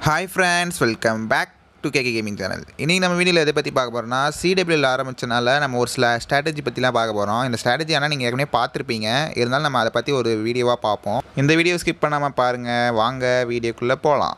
hi friends welcome back to K K gaming channel இன்றைக்கி நம்ம வீடியோவில் எதை பற்றி பார்க்க போகிறோம்னா சிடபிள்யூவில் ஆரம்பிச்சனால நம்ம ஒரு சில ஸ்ட்ராட்டஜி பற்றிலாம் பார்க்க போகிறோம் இந்த ஸ்ட்ராட்டஜி ஆனால் நீங்கள் ஏற்கனவே பார்த்துருப்பீங்க இருந்தாலும் நம்ம அதை பற்றி ஒரு வீடியோவாக பார்ப்போம் இந்த வீடியோ ஸ்கிப் பண்ணாமல் பாருங்கள் வாங்க வீடியோக்குள்ளே போகலாம்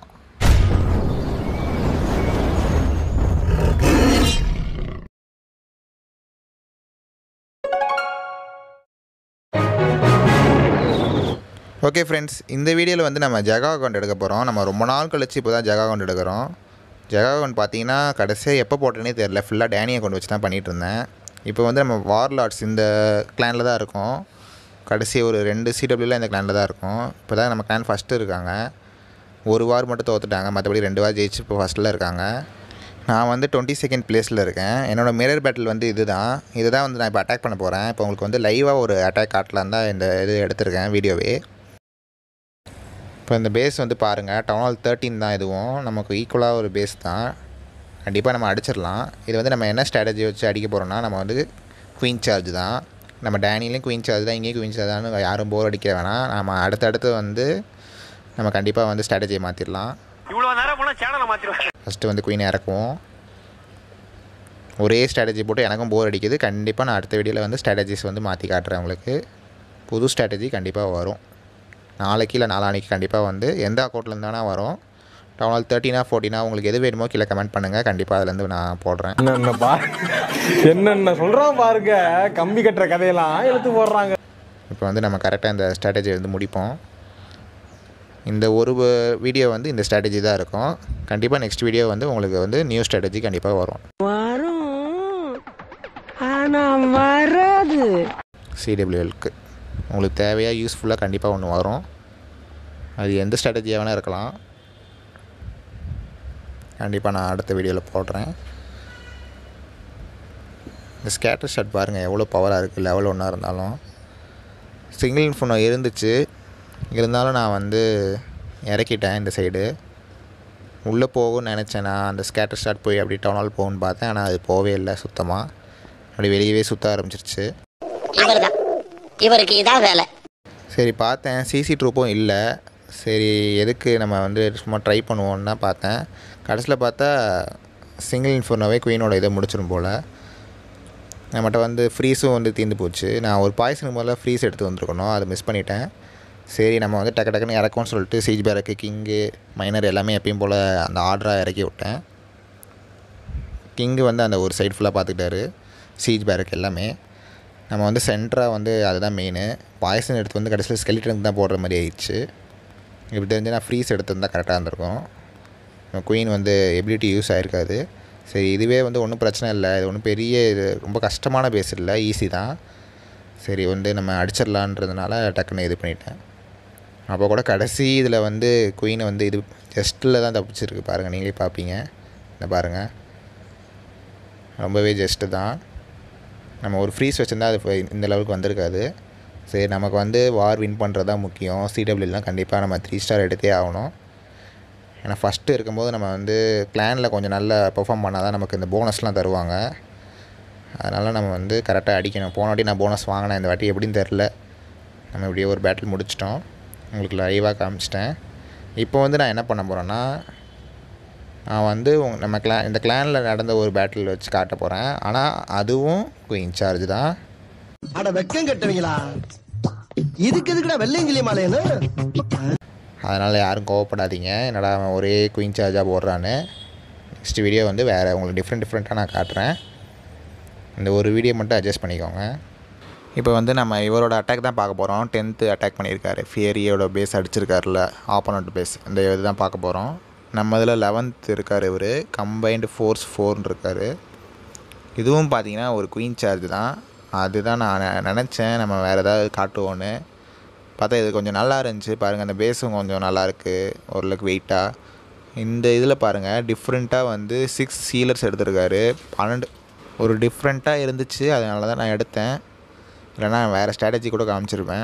ஓகே ஃப்ரெண்ட்ஸ் இந்த வீடியோவில் வந்து நம்ம ஜெகா அக்கௌண்ட் எடுக்க போகிறோம் நம்ம ரொம்ப நாள் கழிச்சு இப்போ தான் ஜெகா அக்கௌண்ட் எடுக்கிறோம் ஜெகா அக்கௌண்ட் பார்த்தீங்கன்னா கடைசியாக எப்போ போட்டேனே தெரில ஃபுல்லாக டேனி அக்கௌண்ட் வச்சு தான் பண்ணிகிட்டு இருந்தேன் இப்போ வந்து நம்ம வார்லாட்ஸ் இந்த கிளானில் தான் இருக்கோம் கடைசி ஒரு ரெண்டு சிடபிள்யூவில் இந்த கிளானில் தான் இருக்கும் இப்போ தான் நம்ம கிளான் ஃபஸ்ட்டு இருக்காங்க ஒரு வார் மட்டும் தோத்துட்டாங்க மற்றபடி ரெண்டு வார் ஜெயிச்சு இப்போ ஃபஸ்ட்டில் இருக்காங்க நான் வந்து டுவெண்ட்டி செகண்ட் பிளேஸில் இருக்கேன் என்னோடய மிரர் பேட்டில் வந்து இது தான் இது தான் வந்து நான் இப்போ அட்டாக் பண்ண போகிறேன் இப்போ உங்களுக்கு வந்து லைவாக ஒரு அட்டாக் காட்டலாம் தான் இந்த இது எடுத்திருக்கேன் வீடியோவே இப்போ இந்த பேஸ் வந்து பாருங்கள் டவுன் ஹால் தேர்ட்டின் தான் இதுவும் நமக்கு ஈக்குவலாக ஒரு பேஸ் தான் கண்டிப்பாக நம்ம அடிச்சிடலாம் இது வந்து நம்ம என்ன ஸ்ட்ராட்டஜி வச்சு அடிக்க போகிறோம்னா நம்ம வந்து குயின் சார்ஜ் தான் நம்ம டேனிலையும் குயின் சார்ஜ் தான் இங்கேயும் குயின் சார்ஜ் தான் யாரும் போர் அடிக்க வேணாம் நம்ம அடுத்தடுத்து வந்து நம்ம கண்டிப்பாக வந்து ஸ்ட்ராட்டஜியை மாற்றிடலாம் இவ்வளவு நேரம் போனா சேனலை மாத்திருவேன் ஃபஸ்ட்டு வந்து குயின் இறக்குவோம் ஒரே ஸ்ட்ராட்டஜி போட்டு எனக்கும் போர் அடிக்குது கண்டிப்பாக நான் அடுத்த வீடியோவில் வந்து ஸ்ட்ராட்டஜிஸ் வந்து மாற்றி காட்டுறேன் உங்களுக்கு புது ஸ்ட்ராட்டஜி கண்டிப்பாக வரும் நாளைக்கு இல்லை நாளானைக்கு கண்டிப்பாக வந்து எந்த அக்கௌண்ட்லேருந்து வேணால் வரும் டவுன் ஹால் தேர்ட்டினா ஃபோர்ட்டினா உங்களுக்கு எது வேணுமோ கீழே கமெண்ட் பண்ணுங்கள் கண்டிப்பாக அதுலேருந்து நான் போடுறேன் என்னென்ன பா என்னென்ன சொல்றான் பாருங்க கம்பி கட்டுற கதையெல்லாம் எடுத்து போடுறாங்க இப்போ வந்து நம்ம கரெக்டாக இந்த ஸ்ட்ராட்டஜி வந்து முடிப்போம் இந்த ஒரு வீடியோ வந்து இந்த ஸ்ட்ராட்டஜி தான் இருக்கும் கண்டிப்பாக நெக்ஸ்ட் வீடியோ வந்து உங்களுக்கு வந்து நியூ ஸ்ட்ராட்டஜி கண்டிப்பாக வரும் வரும் ஆனா வராது சிடபிள்யூஎலுக்கு உங்களுக்கு தேவையாக யூஸ்ஃபுல்லாக கண்டிப்பாக ஒன்று வரும் அது எந்த ஸ்ட்ராட்டஜியாக வேணால் இருக்கலாம் கண்டிப்பாக நான் அடுத்த வீடியோவில் போடுறேன் இந்த ஸ்கேட்டர் ஷாட் பாருங்கள் எவ்வளோ பவராக இருக்குது லெவல் ஒன்றா இருந்தாலும் சிங்கிள் ஃபோனோ இருந்துச்சு இருந்தாலும் நான் வந்து இறக்கிட்டேன் இந்த சைடு உள்ளே போகும்னு நினச்சேன் நான் அந்த ஸ்கேட்டர் ஷாட் போய் அப்படி டவுன் ஹால் போகும்னு பார்த்தேன் ஆனால் அது போகவே இல்லை சுத்தமாக அப்படி வெளியவே சுற்ற ஆரம்பிச்சிருச்சு இவர்தான் இவருக்கு இதான் வேலை சரி பார்த்தேன் சிசி ட்ரூப்பும் இல்லை சரி எதுக்கு நம்ம வந்து சும்மா ட்ரை பண்ணுவோன்னு தான் பார்த்தேன் கடைசியில் பார்த்தா சிங்கிள் இன்ஃபோர்னாவே குயினோட இதை முடிச்சிடும் போல் நம்மகிட்ட வந்து ஃப்ரீஸும் வந்து தீர்ந்து போச்சு நான் ஒரு பாய்சனுக்கு முதல்ல ஃப்ரீஸ் எடுத்து வந்திருக்கணும் அதை மிஸ் பண்ணிட்டேன் சரி நம்ம வந்து டக்கு டக்குன்னு இறக்கும்னு சொல்லிட்டு சீஜ் பேரக்கு கிங்கு மைனர் எல்லாமே எப்பயும் போல் அந்த ஆர்டராக இறக்கி விட்டேன் கிங்கு வந்து அந்த ஒரு சைடு ஃபுல்லாக பார்த்துக்கிட்டாரு சீஜ் பேரக் எல்லாமே நம்ம வந்து சென்டராக வந்து அதுதான் மெயின் பாய்சன் எடுத்து வந்து கடைசியில் ஸ்கெலிட்டனுக்கு தான் போடுற மாதிரி ஆயிடுச்சு இப்படி தெரிஞ்சு நான் ஃப்ரீஸ் எடுத்திருந்தால் கரெக்டாக இருந்திருக்கும் குயின் வந்து எபிலிட்டி யூஸ் ஆகிருக்காது சரி இதுவே வந்து ஒன்றும் பிரச்சனை இல்லை இது ஒன்றும் பெரிய இது ரொம்ப கஷ்டமான பேஸ் இல்லை ஈஸி தான் சரி வந்து நம்ம அடிச்சிடலான்றதுனால டக்குன்னு இது பண்ணிட்டேன் அப்போ கூட கடைசி இதில் வந்து குயினை வந்து இது ஜஸ்ட்டில் தான் தப்பிச்சிருக்கு பாருங்கள் நீங்களே பார்ப்பீங்க இந்த பாருங்கள் ரொம்பவே ஜஸ்ட்டு தான் நம்ம ஒரு ஃப்ரீஸ் வச்சுருந்தா அது இப்ப இந்த லெவலுக்கு வந்திருக்காது சரி நமக்கு வந்து வார் வின் பண்ணுறது தான் முக்கியம் சிடபிள்யூலாம் கண்டிப்பாக நம்ம த்ரீ ஸ்டார் எடுத்தே ஆகணும் ஏன்னா ஃபஸ்ட்டு இருக்கும்போது நம்ம வந்து கிளானில் கொஞ்சம் நல்லா பெர்ஃபார்ம் பண்ணால் தான் நமக்கு இந்த போனஸ்லாம் தருவாங்க அதனால் நம்ம வந்து கரெக்டாக அடிக்கணும் போன வாட்டி நான் போனஸ் வாங்கினேன் இந்த வாட்டி எப்படின்னு தெரில நம்ம இப்படியே ஒரு பேட்டில் முடிச்சிட்டோம் உங்களுக்கு லைவாக காமிச்சிட்டேன் இப்போ வந்து நான் என்ன பண்ண போகிறேன்னா நான் வந்து உங்க- நம்ம கிளா இந்த கிளானில் நடந்த ஒரு பேட்டில் வச்சு காட்ட போகிறேன் ஆனால் அதுவும் இன்சார்ஜ் தான் அட வெக்கம் கட்டுவீங்களா இதுக்கு எதுக்குடா வெள்ளையங்கிலி மாலையன்னு அதனால் யாரும் கோவப்படாதீங்க என்னடா அவன் ஒரே குயின் சார்ஜாக போடுறான்னு நெக்ஸ்ட் வீடியோ வந்து வேறு உங்களுக்கு டிஃப்ரெண்ட் டிஃப்ரெண்ட்டாக நான் காட்டுறேன் இந்த ஒரு வீடியோ மட்டும் அட்ஜஸ்ட் பண்ணிக்கோங்க இப்போ வந்து நம்ம இவரோட அட்டாக் தான் பார்க்க போகிறோம் டென்த்து அட்டாக் பண்ணியிருக்காரு ஃபியரியோட பேஸ் அடிச்சிருக்காருல ஆப்போனண்ட் பேஸ் இந்த இது தான் பார்க்க போகிறோம் நம்ம இதில் லெவன்த் இருக்கார் இவர் கம்பைன்டு ஃபோர்ஸ் ஃபோர்னு இருக்கார் இதுவும் பார்த்தீங்கன்னா ஒரு குயின் சார்ஜ் தான் அதுதான் நான் நெ- நினச்சேன் நம்ம வேறு ஏதாவது காட்டுவோன்னு பார்த்தா இது கொஞ்சம் நல்லா இருந்துச்சு பாருங்கள் அந்த பேஸும் கொஞ்சம் நல்லா இருக்குது ஓரளவுக்கு வெயிட்டாக இந்த இதில் பாருங்கள் டிஃப்ரெண்ட்டாக வந்து சிக்ஸ் சீலர்ஸ் எடுத்திருக்காரு பன்னெண்டு ஒரு டிஃப்ரெண்ட்டாக இருந்துச்சு அதனால தான் நான் எடுத்தேன் இல்லைனா வேறு ஸ்ட்ராட்டஜி கூட காமிச்சிருப்பேன்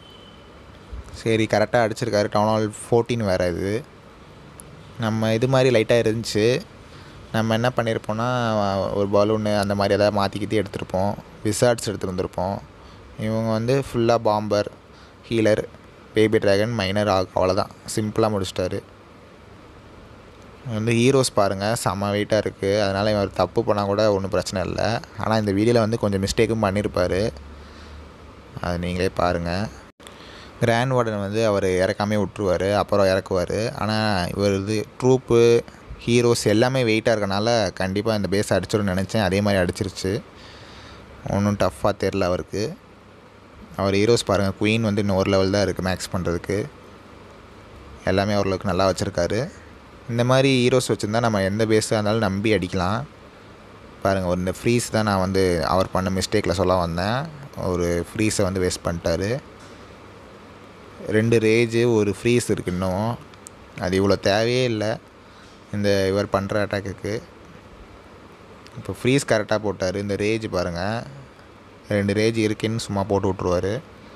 சரி கரெக்டாக அடிச்சிருக்காரு டவுன் ஹால் ஃபோர்டீன் வேறு இது நம்ம இது மாதிரி லைட்டாக இருந்துச்சு நம்ம என்ன பண்ணியிருப்போம்னா ஒரு பலூனு அந்த மாதிரி ஏதாவது மாற்றிக்கிட்டு எடுத்திருப்போம் விசார்ட்ஸ் எடுத்துகிட்டு வந்திருப்போம் இவங்க வந்து ஃபுல்லாக bomber healer baby dragon miner ஆக் அவ்வளோதான் சிம்பிளாக முடிச்சிட்டாரு வந்து ஹீரோஸ் பாருங்கள் செம்ம வெயிட்டாக இருக்குது அதனால் இவர் தப்பு பண்ணால் கூட ஒன்றும் பிரச்சனை இல்லை ஆனால் இந்த வீடியோவில் வந்து கொஞ்சம் மிஸ்டேக்கும் பண்ணியிருப்பார் அது நீங்களே பாருங்கள் கிராண்ட் வார்டன் வந்து அவர் இறக்காமே விட்ருவார் அப்புறம் இறக்குவார் ஆனால் இவர் இது ட்ரூப்பு ஹீரோஸ் எல்லாமே வெயிட்டாக இருக்கனால கண்டிப்பாக இந்த பேஸ் அடிச்சிடும்னு நினச்சேன் அதே மாதிரி அடிச்சிருச்சு ஒன்றும் டஃப்பாக தெரில அவருக்கு அவர் ஹீரோஸ் பாருங்கள் குயின் வந்து இன்னும் ஒரு லெவல் தான் இருக்குது மேக்ஸ் பண்ணுறதுக்கு எல்லாமே ஓரளவுக்கு நல்லா வச்சுருக்காரு இந்த மாதிரி ஹீரோஸ் வச்சுருந்தா நம்ம எந்த பேஸாக இருந்தாலும் நம்பி அடிக்கலாம் பாருங்கள் ஒரு இந்த ஃப்ரீஸ் தான் நான் வந்து அவர் பண்ண மிஸ்டேக்கில் சொல்ல வந்தேன் ஒரு ஃப்ரீஸை வந்து வேஸ்ட் பண்ணிட்டாரு ரெண்டு ரேஜு ஒரு ஃப்ரீஸ் இருக்கு இன்னும் அது இவ்வளோ தேவையே இல்லை இந்த இவர் பண்ணுற அட்டாக்குக்கு இப்போ ஃப்ரீஸ் கரெக்டாக போட்டார் இந்த ரேஜ் பாருங்கள் ரெண்டு ரேஜ் இருக்குன்னு சும்மா போட்டு விட்ருவாரு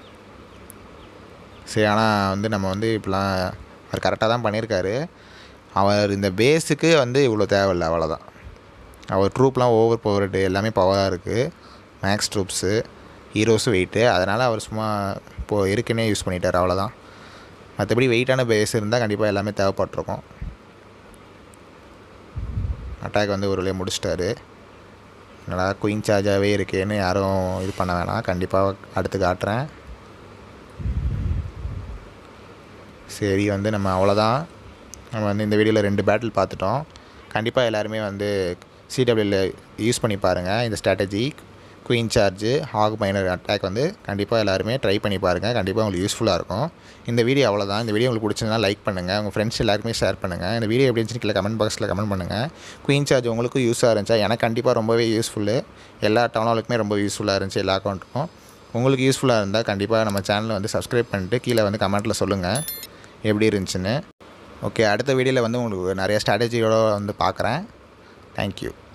சரி ஆனால் வந்து நம்ம வந்து இப்படிலாம் அவர் கரெக்டாக தான் பண்ணியிருக்காரு அவர் இந்த பேஸுக்கு வந்து இவ்வளோ தேவையில்லை அவ்வளோதான் அவர் ட்ரூப்லாம் ஓவர் பவர்டு எல்லாமே பவராக இருக்குது மேக்ஸ் ட்ரூப்ஸு ஹீரோஸும் வெயிட்டு அதனால் அவர் சும்மா இப்போது இருக்குன்னே யூஸ் பண்ணிட்டார் அவ்வளோதான் மற்றபடி வெயிட்டான பேஸ் இருந்தால் கண்டிப்பாக எல்லாமே தேவைப்பட்டிருக்கும் அட்டாக் வந்து ஒரு வழியாக முடிச்சிட்டாரு என்னடா குயின் சார்ஜாகவே இருக்கேன்னு யாரும் இது பண்ண வேணாம் கண்டிப்பாக அடுத்து காட்டுறேன் சரி வந்து நம்ம அவ்வளோதான் நம்ம வந்து இந்த வீடியோவில் ரெண்டு பேட்டில் பார்த்துட்டோம் கண்டிப்பாக எல்லாருமே வந்து சிடபிள்யூல யூஸ் பண்ணி பாருங்கள் இந்த strategy queen charge hog miner attack வந்து கண்டிப்பாக எல்லாருமே ட்ரை பண்ணி பாருங்கள் கண்டிப்பாக உங்களுக்கு யூஸ்ஃபுல்லாக இருக்கும் இந்த வீடியோ அவ்வளோதான் இந்த வீடியோ உங்களுக்கு பிடிச்சிருந்தா லைக் பண்ணுங்கள் உங்கள் ஃப்ரெண்ட்ஸ் எல்லாருக்குமே ஷேர் பண்ணுங்கள் இந்த வீடியோ எப்படி இருந்துச்சு கீழே கமெண்ட் பாக்ஸில் கமெண்ட் பண்ணுங்கள் குயின் சார்ஜ் உங்களுக்கும் யூஸாக இருந்துச்சா எனக்கு கண்டிப்பாக ரொம்பவே யூஸ்ஃபுல்லு எல்லா டவுனாலுக்குமே ரொம்ப யூஸ்ஃபுல்லாக இருந்துச்சு எல்லா அக்கௌண்ட்டுக்கும் உங்களுக்கு யூஸ்ஃபுல்லாக இருந்தால் கண்டிப்பாக நம்ம சேனலை வந்து சப்ஸ்கிரைப் பண்ணிட்டு கீழே வந்து கமெண்ட்டில் சொல்லுங்கள் எப்படி இருந்துச்சுன்னு ஓகே அடுத்த வீடியோவில் வந்து உங்களுக்கு நிறைய ஸ்ட்ராட்டஜியோட வந்து பார்க்குறேன் தேங்க்யூ